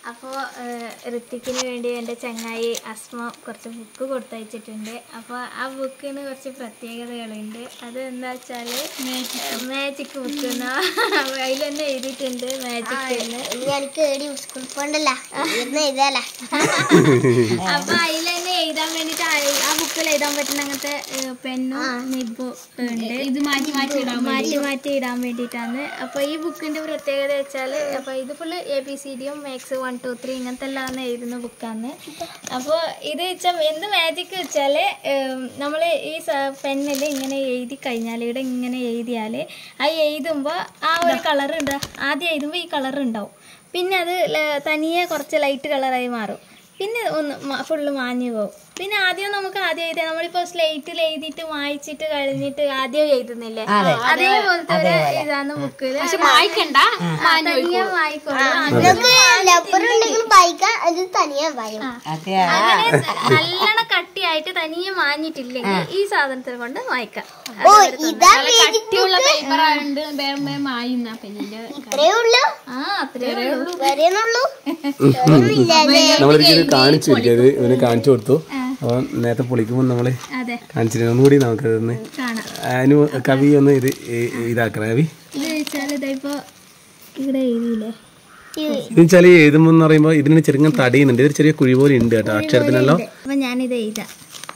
അപ്പോൾ ഋത്തിക്കിന് വേണ്ടി എൻ്റെ ചങ്ങായി അസ്മ കുറച്ച് ബുക്ക് കൊടുത്തയച്ചിട്ടുണ്ട് അപ്പോൾ ആ ബുക്കിന് കുറച്ച് പ്രത്യേകതകളുണ്ട് അത് എന്താ വെച്ചാൽ മാജിക് ബുക്ക് എന്നാ അതിൽ തന്നെ എഴുതിയിട്ടുണ്ട് മാജിക് എന്ന് എനിക്ക് ഏടി സ്കൂളിൽ പോണ്ടല്ല ഇരുന്ന് എഴുതാല അപ്പൊ അതിൽ തന്നെ എഴുതാൻ വേണ്ടിട്ട് ആ- ആ ബുക്കിൽ എഴുതാൻ പറ്റുന്ന അങ്ങനത്തെ പെന്നും നിബും ഉണ്ട് ഇത് മാറ്റി മാറ്റി ഇടാൻ മാറ്റി മാറ്റി ഇടാൻ വേണ്ടിയിട്ടാണ് അപ്പൊ ഈ ബുക്കിന്റെ പ്രത്യേകത വെച്ചാല് അപ്പൊ ഇത് ഫുള്ള് എ ബി സി ഡിയും മാത്സ് വൺ ടു ത്രീ ഇങ്ങനത്തെ എല്ലാം എഴുതുന്ന ബുക്കാണ് അപ്പോൾ ഇത് വെച്ചാൽ എന്ത് മാജിക് വെച്ചാല് നമ്മൾ ഈ പെന്നിൽ ഇങ്ങനെ എഴുതി കഴിഞ്ഞാൽ ഇവിടെ ഇങ്ങനെ എഴുതിയാൽ ആ എഴുതുമ്പോൾ ആ ഒരു കളർ ഉണ്ട് ആദ്യം എഴുതുമ്പോൾ ഈ കളർ ഉണ്ടാവും പിന്നെ അത് ല- തനിയെ കുറച്ച് ലൈറ്റ് കളറായി മാറും പിന്നെ ഒന്ന് ഫുള്ള് മാഞ്ഞു പോകും പിന്നെ ആദ്യം നമുക്ക് ആദ്യം എഴുതാം നമ്മളിപ്പോ സ്ലേറ്റിൽ എഴുതിയിട്ട് വായിച്ചിട്ട് കഴിഞ്ഞിട്ട് ആദ്യം എഴുതുന്നില്ലേ അതേപോലത്തെ ഒരു ഇതാണ് ബുക്കില് വായിക്കണ്ട തനിയെ വായിക്കോളൂ നമുക്ക് ലപ്പർ ഉണ്ടെങ്കിൽ വായിക്കാം അത് തനിയെ വായും അതെ അങ്ങനെ നല്ലോണം കട്ടിയായിട്ട് തനിയെ മാഞ്ഞിട്ടില്ലെങ്കിൽ ഈ സാധനത്തിൽ കൊണ്ട് വായിക്കാം ഓ ഇതാ പേജ് കട്ടിയുള്ള പേപ്പർ ആയതുകൊണ്ട് വേഗം വേഗം മായുന്ന പെണ്ണിന്റെ ഇത്രേ ഉള്ളൂ ആ അത്രേ ഉള്ളൂ വരെയുള്ളൂ വേറൊന്നുമില്ല അല്ലേ നമ്മളൊരിക്കലും ഇത് കാണിച്ചു ഇത് ഇവന് കാണിച്ചു കൊടുത്തു അപ്പോൾ നേരത്തെ പൊളിക്കുമ്പോൾ നമ്മള് അതെ കാണിച്ചിട്ട് ഒന്നുകൂടി നമുക്കതൊന്ന് കാണാം അതിന് കവി ഒന്ന് ഇത് ഇ- ഇതാക്കണം കവി ഇത് വെച്ചാൽ ഇതായിപ്പോ ഇവിടെ എഴുതിയില്ലേ ഇത് വെച്ചാൽ എഴുതുമ്പോൾ എന്ന് പറയുമ്പോൾ ഇതിന് ചെറുങ്ങനെ തടയുന്നുണ്ട് ഇതൊരു ചെറിയ കുഴി പോലെ ഉണ്ട് കേട്ടോ അക്ഷരത്തിനെല്ലാം അപ്പൊ ഞാനിത് എഴുതാം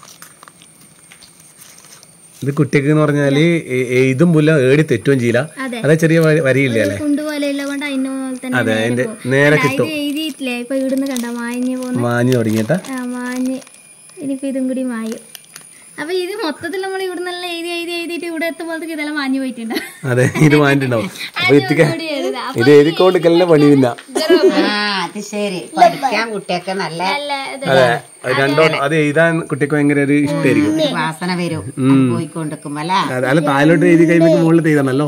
ഇത് കുട്ടിക്ക് എന്ന് പറഞ്ഞാല് എ- എഴുതുമ്പോൾ ഏടി തെറ്റുകയും ചെയ്യില്ല അതെ. അതെ ചെറിയ വരി- വരിയില്ല അല്ലേ കൊണ്ടുപോലെയുള്ള കൊണ്ട് അതിന്റെ പോലെ തന്നെ അതെ നേരെ അതിന്റെ പോകും. നേരെ അല്ല, കിട്ടും ഇത് എഴുതിയിട്ടില്ലേ ഇപ്പൊ ഇവിടുന്ന് കണ്ട മാഞ്ഞു പോകുന്ന മാഞ്ഞു തുടങ്ങിയിട്ടാ ആ, മാഞ്ഞ് ഇനിയിപ്പോ ഇതും കൂടി മായും അപ്പൊ ഇത് മൊത്തത്തിൽ നമ്മൾ ഇവിടെ നല്ല എഴുതി എഴുതി എഴുതിയിട്ട് ഇവിടെ എത്തുമ്പോഴത്തേക്ക് ഇതെല്ലാം മാഞ്ഞു പോയിട്ടുണ്ട് അതെ ഇത് മാഞ്ഞിട്ടുണ്ടാവും അപ്പൊ എത്തിക്ക കൂടി എഴുതാം ഇത് എഴുതിക്കൊണ്ടിരിക്കലിന്റെ പണി പിന്നെ ആ അത് ശരി പഠിക്കാൻ കുട്ടിയൊക്കെ നല്ല അല്ല ഇത് അതെ അത് രണ്ടോ അത് എഴുതാൻ കുട്ടിക്ക് ഭയങ്കര ഒരു ഇഷ്ടമായിരിക്കും വാസന വരും പോയിക്കൊണ്ടിരിക്കുമ്പോ അല്ലേ അതെ, അല്ല താഴോട്ട് എഴുതി കഴിയുമ്പോൾ മുകളിൽ എഴുതണല്ലോ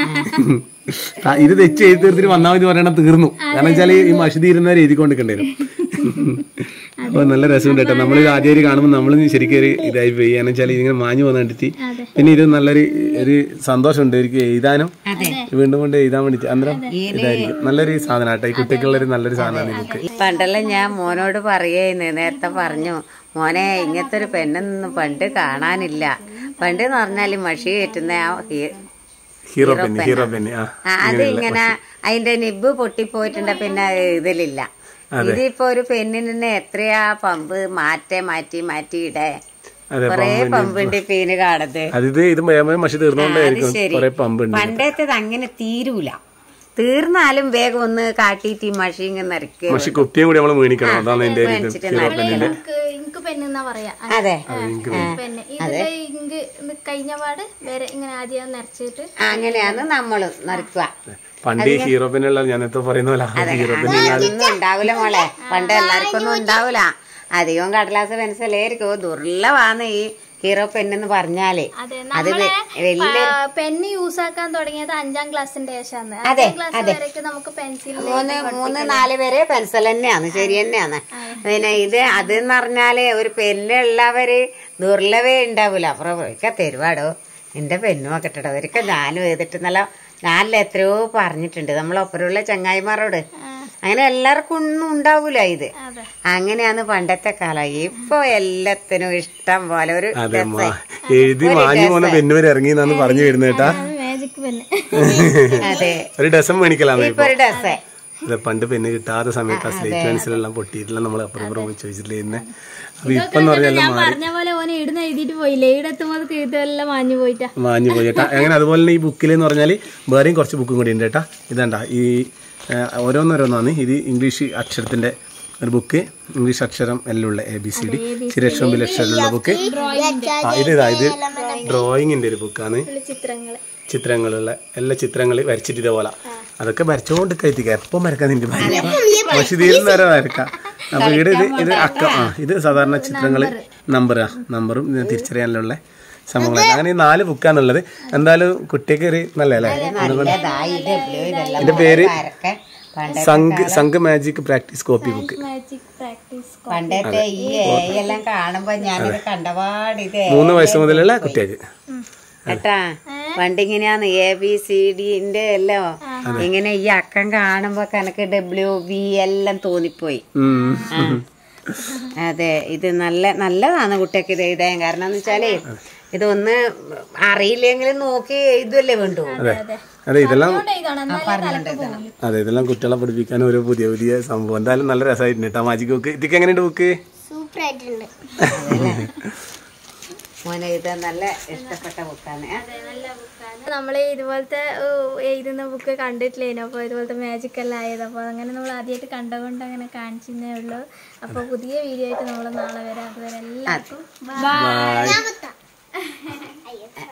ത- ഇത് തെച്ച് എഴുതി തീർത്തിട്ട് വന്നാൽ മതി പറയണ തീർന്നു കാരണം വെച്ചാൽ ഈ മഷി തീരുന്നവരെ എഴുതിക്കൊണ്ടിരിക്കേണ്ടി വരും അപ്പൊ നല്ല രസമുണ്ട് കേട്ടോ നമ്മൾ ആദ്യമായിട്ട് കാണുമ്പോൾ നമ്മൾ ശരിക്കും ഒരു ഇതായി പോയി കാരണം വെച്ചാൽ ഇതിങ്ങനെ മാഞ്ഞു പോകുന്ന കണ്ടിട്ട് പിന്നെ ഇത് നല്ലൊരു ഒരു സന്തോഷമുണ്ട് എനിക്ക് എഴുതാനും വീണ്ടും കൊണ്ട് എഴുതാൻ വേണ്ടിട്ട് അന്നേരം ഇതായിരിക്കും നല്ലൊരു സാധനം കേട്ടോ ഈ കുട്ടിക്കുള്ളൊരു നല്ലൊരു സാധനമാണ് ഈ ബുക്ക് പണ്ടെല്ലാം ഞാൻ മോനോട് പറയുന്നു നേരത്തെ പറഞ്ഞു മോനെ ഇങ്ങനത്തെ ഒരു പെണ്ണൊന്നും പണ്ട് കാണാനില്ല പണ്ട് എന്ന് പറഞ്ഞാൽ മഷി കയറ്റുന്ന ആ ഹീ- ഹീറോ പെന്ന് ഹീറോ പെന്ന് ആ ആ, അത് ഇങ്ങനെ അതിന്റെ നിബ് പൊട്ടിപ്പോയിട്ടുണ്ട് പിന്നെ ഇതിലില്ല ഇതിപ്പോ ഒരു പെണ്ണിന് തന്നെ എത്രയാ പമ്പ് മാറ്റേ മാറ്റി മാറ്റി ഇടേ അതെ കൊറേ പമ്പുണ്ട് പീന് കാണത് അതിത് ഇത് വേഗം മഷി തീർന്നുകൊണ്ടായിരിക്കും ശരി കുറെ പമ്പ് ഉണ്ട് പണ്ടത്തേത് അങ്ങനെ തീരൂല തീർന്നാലും വേഗം ഒന്ന് കാട്ടിയിട്ട് ഈ മഷി ഇങ്ങനെ നിറയ്ക്കുക മഷി കുപ്പിയും കൂടി നമ്മൾ മേടിക്കണം അതാണ് എന്റെ ഒരു ഇത് മേടിച്ചിട്ട് ഹീറോ പെന്നിന്റെ ഇങ്ക് ഇങ്ക് പെണ്ണെന്നാ പറയാ അതെ പെണ്ണ് ഇതില് ഇങ്ക് ഇത് കഴിഞ്ഞ പാട് വേറെ ഇങ്ങനെ ആദ്യം നിറച്ചിട്ട് അങ്ങനെയാണ് നമ്മള് നിറയ്ക്കുക പണ്ട് ഈ ഹീറോ പെന്നുള്ള ഞാൻ നേരത്തെ പറയുന്ന പോലെ ആ ഹീറോ പെന്നില്ല ഒന്നും ഉണ്ടാവൂല മോളെ പണ്ട് എല്ലാവർക്കും ഒന്നും ഉണ്ടാവൂല അധികം കടലാസ് പെൻസിലായിരിക്കും ദുർലഭാണ് ഈ ഹീറോ പെണ്ണെന്ന് പറഞ്ഞാലേ അതെ അത് നമ്മളെ വലിയ ആ, പെണ്ണ് യൂസ് ആക്കാൻ തുടങ്ങിയത് അഞ്ചാം ക്ലാസ്സിന്റെ ശേഷമാണ് അതെ, അഞ്ചാം ക്ലാസ് വരെയൊക്കെ നമുക്ക് പെൻസിൽ മൂന്ന് മൂന്ന് നാല് വരെ പെൻസിൽ തന്നെയാണ് ശരി തന്നെയാണ് പിന്നെ ഇത് അതെന്ന് പറഞ്ഞാല് ഒരു പെന്നുള്ളവര് ദുർലഭേ ഉണ്ടാവൂല അപ്പുറം ഒരിക്കൽ തരുവാടോ എന്റെ പെണ്ണു നോക്കട്ടോ ഒരിക്കൽ ഞാനും ചെയ്തിട്ട് നല്ല ഞാനില്ല എത്രയോ പറഞ്ഞിട്ടുണ്ട് നമ്മളൊപ്പരമുള്ള ചങ്ങായിമാരോട് അങ്ങനെ എല്ലാവർക്കും ഒന്നും ഉണ്ടാവൂല ഇത് അതെ. അങ്ങനെയാണ് പണ്ടത്തെ കാലം ഇപ്പൊ എല്ലാത്തിനും ഇഷ്ടം പോലെ ഒരു അതെ മാ എഴുതി മാഞ്ഞു പോകുന്ന പെണ്ണ് വരെ ഇറങ്ങി എന്നാണ് പറഞ്ഞു വരുന്നത് കേട്ടാ മാജിക് പെണ്ണ് അതെ ഒരു ഡസം മേടിക്കലാന്ന് ഇപ്പൊ ഒരു ഡ്രസ്സേ അതെ പണ്ട് പെണ്ണ് കിട്ടാത്ത സമയത്ത് ആ സ്ലേറ്റ് പെൻസിലെല്ലാം പൊട്ടിയിട്ടില്ല നമ്മൾ അപ്പുറം ഇപ്പുറം പോയി ചോദിച്ചിട്ടില്ലേ അപ്പൊ ഇപ്പൊ എന്ന് പറഞ്ഞാൽ ഞാൻ പറഞ്ഞ പോലെ ഓനെ ഇടുന്ന എഴുതിയിട്ട് പോയില്ലേ ഈടെത്തുമ്പോൾ ഇതെല്ലാം മാഞ്ഞു പോയിട്ടാ മാഞ്ഞു പോയി കേട്ടാ അങ്ങനെ അതുപോലെ തന്നെ ഈ ബുക്കിൽ എന്ന് പറഞ്ഞാൽ വേറെയും കുറച്ച് ബുക്കും കൂടി ഉണ്ട് കേട്ടാ ഇതണ്ട ഈ ആ, ഓരോന്നോരോന്നാണ് ഇത് ഇംഗ്ലീഷ് അക്ഷരത്തിന്റെ ഒരു ബുക്ക് ഇംഗ്ലീഷ് അക്ഷരം എല്ലാം ഉള്ള എ ബി സി ഡി ചിരക്ഷരം ബിലക്ഷരമുള്ള ബുക്ക് ആ ഇത് ഇതാ ഇത് ഡ്രോയിങ്ങിന്റെ ഒരു ബുക്കാണ് ചിത്രങ്ങള് ചിത്രങ്ങളുള്ള എല്ലാ ചിത്രങ്ങൾ വരച്ചിട്ട് ഇതേപോലെ അതൊക്കെ വരച്ചോണ്ട് എത്തിക്കാം എപ്പം വരക്കാൻ നിന്റെ പക്ഷെ ഇതിൽ നേരം വരക്കാം അപ്പൊ ഇവിടെ ഇത് ഇത് അക്ക ആ ഇത് സാധാരണ ചിത്രങ്ങൾ നമ്പർ ആ നമ്പറും ഇത് തിരിച്ചറിയാനുള്ള സംഭവങ്ങൾ അങ്ങനെ ഈ നാല് ബുക്കാണുള്ളത് എന്തായാലും കുട്ടിക്ക് ഒരു നല്ല അല്ലേ നല്ലതാ ഇത് ഇതെല്ലാം ഇതിന്റെ പേര് ആരൊക്കെ പണ്ട് സംഘ് സംഘ് magic practice copy book magic practice പണ്ടത്തെ ഈ എ എല്ലാം കാണുമ്പോ ഞാനിത് കണ്ടപാട് ഇത് മൂന്ന് വയസ്സ് മുതലുള്ള കുട്ടികൾക്ക് കേട്ടാ പണ്ടിങ്ങനെയാന്ന് എ ബി സി ഡിന്റെ എല്ലാം ഇങ്ങനെ ഈ അക്കം കാണുമ്പോ കണക്ക് ഡബ്ല്യു ബി എല്ലാം തോന്നിപ്പോയി ഉം. ആ. അതെ ഇത് നല്ല നല്ലതാണ് കുട്ടിയൊക്കെ ഇത് എഴുതാൻ കാരണം എന്ന് വെച്ചാലേ ഇതൊന്ന് അറിയില്ലെങ്കിലും നോക്കി എഴുതുമല്ലേ വേണ്ടു അതെ അതെ ഇതെല്ലാം ഇതാണ് അതെ ഇതെല്ലാം കുട്ടികളെ പഠിപ്പിക്കാൻ ഓരോ പുതിയ പുതിയ സംഭവം എന്തായാലും നല്ല രസമായിട്ടുണ്ട് കേട്ടോ മാജിക് ബുക്ക് ഇതൊക്കെ എങ്ങനെയുണ്ട് ബുക്ക് സൂപ്പർ ആയിട്ടുണ്ട് മോനെ ഇത് നല്ല ഇഷ്ടപ്പെട്ട ബുക്കാണ് നമ്മൾ ഇതുപോലത്തെ ഏഹ്, എഴുതുന്ന ബുക്ക് കണ്ടിട്ടില്ലേനു അപ്പോൾ ഇതുപോലത്തെ മാജിക് എല്ലാം ആയത് അപ്പോൾ അങ്ങനെ നമ്മൾ ആദ്യമായിട്ട് കണ്ടുകൊണ്ട് അങ്ങനെ കാണിച്ചതേ ഉള്ളൂ അപ്പോൾ പുതിയ വീഡിയോ ആയിട്ട് നമ്മൾ നാളെ വരാം അതുവരെ എല്ലാവർക്കും ബൈ ഞാൻ വെക്കാം. അയ്യോ